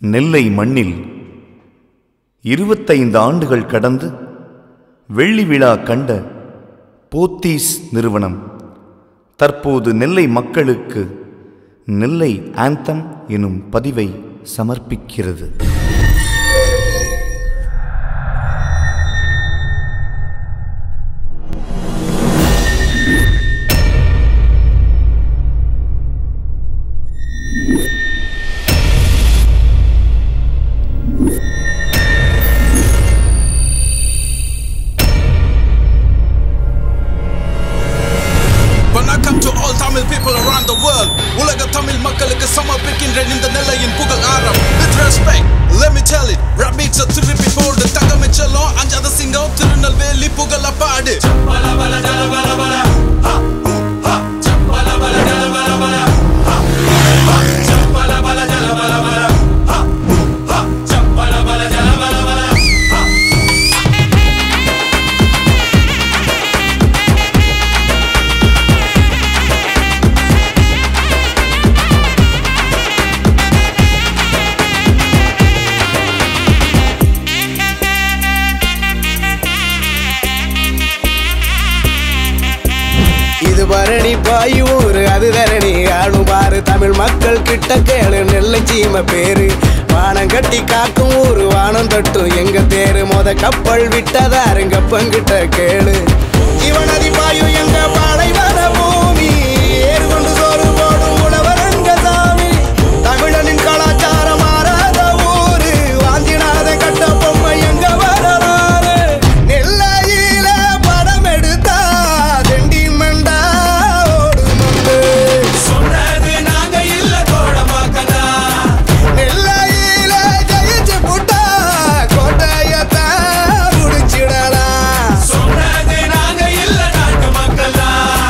நெல்லை மண்ணில் இருபத்தைந்து ஆண்டுகள் கடந்து வெள்ளி விழா கண்ட போத்தீஸ் நிறுவனம் தற்போது நெல்லை மக்களுக்கு நெல்லை ஆந்தம் எனும் பதிவை சமர்ப்பிக்கிறது வணக்கம் to all Tamil people around the world உலக தமிழ் மக்களுக்கு சமர்ப்பிக்கின்றேன் இந்த நிலையின் புகழ் ஆரம் with respect let me tell it rap beats a திருப்பி போடு தங்கமிச்சலம் அஞ்சாத சிங்கம் திருநெல்வேலி புகழ பாடு இது பரணி பாய் ஊரு அது தரணி ஆளும் பாரு தமிழ் மக்கள் கிட்ட கேளு நெல்லை சீம பேரு வானம் கட்டி காக்கும் ஊரு வானம் தட்டும் எங்க தேரு மொத கப்பல் விட்டதாருங்க பங்கிட்ட கேளு இவனதி பாயும் எங்க பாலைவன பூமி ஏறு கொண்டு சோறு போடும் உழவரங்க சாமி தமிழனின் கலாச்சாரம் மாறாத ஊரு வாஞ்சினாத கட்ட பொம்மை எங்க வரலாறு நெல்லையில படம் எடுத்தா தெண்டி மண்டா ஓடுமந்து சொன்னது நாங்க இல்ல தோட மக்களா நெல்லையில ஜெயிச்சு புட்டா கோட்டையத்தான் முடிச்சிடலாம் சொன்னது நாங்க இல்ல நாட்டு மக்களா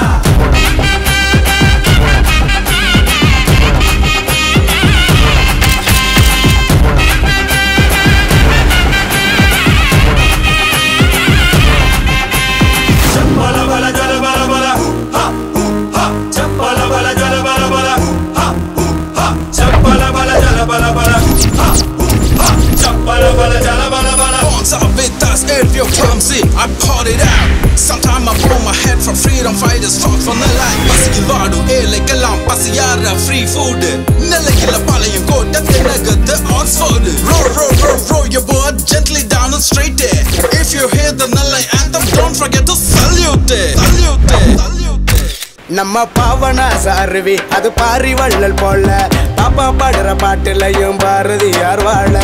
Chappala bala jala bala bala ha ha Chappala bala jala bala bala ha ha Chappala bala jala bala bala ha ha Chappala bala jala bala bala Bonds are with us if you clumsy I caught it out Sometime I pull my head for freedom fighters Fought for the life பசியில் வாடும் ஏழைக்கெல்லாம் பசியார free food நிலையில Palayamkottai தினகத்து Oxford Row row row row your boat gently down the straight there If you hear the Nellai anthem don't forget to salute it Salute it Salute it நம்ம பாவனா சாருவி அது பாரி வள்ளல் போல பாப்பா பாடுற பாட்டுலையும் பாரதியார் வாழ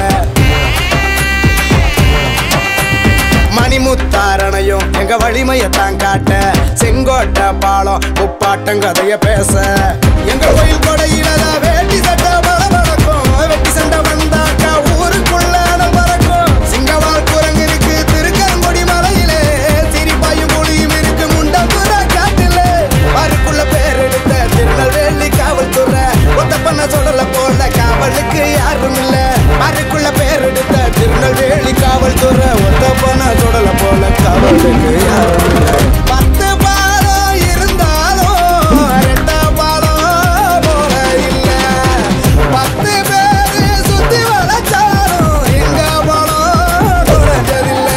மணிமுத்தாரணையும் எங்க வலிமையத்தான் காட்ட செங்கோட்டை பாலம் முப்பாட்டம் கதைய பேச எங்க கோயில் கொடையிலதான் வேட்டி சட்டை பளபளக்கும் வெட்டி சண்டை வந்தாக்கா ஊருக்குள்ள அனல் பறக்கும் சிங்கவால் குரங்கு இருக்கு திருக்கரங்குடி மலையிலே சிரிப்பாயும் புலியும் இருக்கு முண்டபுர காட்டிலே பாருக்குள்ள பேர் எடுத்த திருநெல்வேலி காவல்துறை ஒத்த பண்ண சொல்லல போல காவலுக்கு யாரும் இல்ல பாருக்குள்ள பேர் எடுத்த திருநெல்வேலி காவல்துறை ஒத்த பண்ண சொல்லல போல காவலுக்கு யாரும் இல்ல பத்து பாலம் இருந்தாலும் ரெட்ட பாலம் போல இல்ல பத்து பேரு சுத்தி வளைச்சாலும் எங்க பலம் குறைஞ்சதில்லை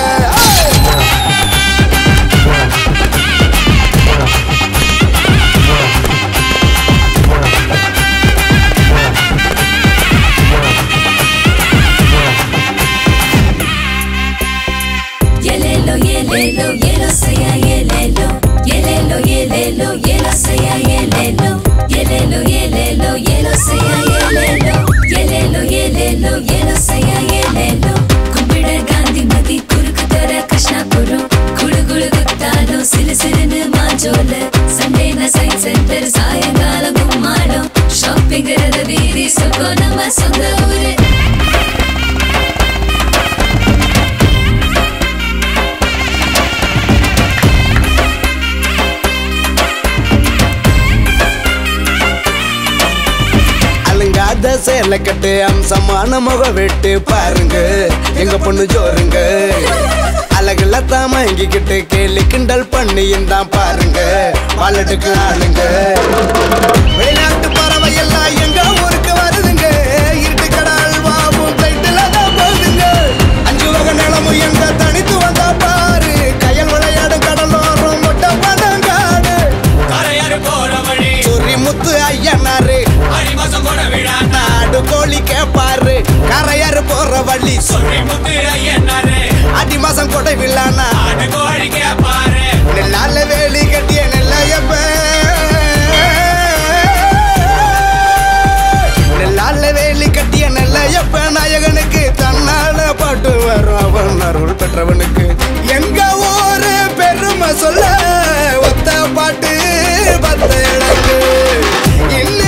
Yelelo, yelelo, yelo sea yelelo. Yelelo, yelelo, yelo sea yelelo. Yelelo, yelelo, yelo sea yelelo. Yelelo, yelelo, yelo sea yelelo. கும்பிட காந்திமதி குறுக்கு தர கிருஷ்ணாபுரம் குழு குழு குத்தாலும் சிறு சிறுன்னு மாஞ்சோல சண்டேன சைட் சென்டர் சாயங்காலம் கும்மாளம் ஷாப்பிங் வீதி சுகம் நம்ம சொந்த ஊரு அலுங்காத சேலை கட்டு அம்சமான முக வெட்டு பாருங்க எங்க பொண்ணு ஜோருங்க அழகுல தான் மயங்கிக்கிட்டு கேலி கிண்டல் பண்ணியும் தான் பாருங்க வாலட்டுக்கு ஆளுங்க வெளிநாட்டு பறவை எல்லாம் எங்க ஊருக்கு வருதுங்க இருட்டு கடல் வாவும் கேப்பாரு கரையாறு போற வழி சொல்லி முத்து ஐயனாரு அடி மாசம் கொடை வில்லானா ஆடு கோழி கேப்பாரு நெல்லால வேலி கட்டிய நெல்லையப்ப நெல்லால வேலி கட்டிய நெல்லையப்ப நாயகனுக்கு தன்னால பாட்டு வரும் அவன் அருள் பெற்றவனுக்கு எங்க ஊரு பெருமை சொல்ல ஒத்த பாட்டு பத்த எனக்கு இன்ன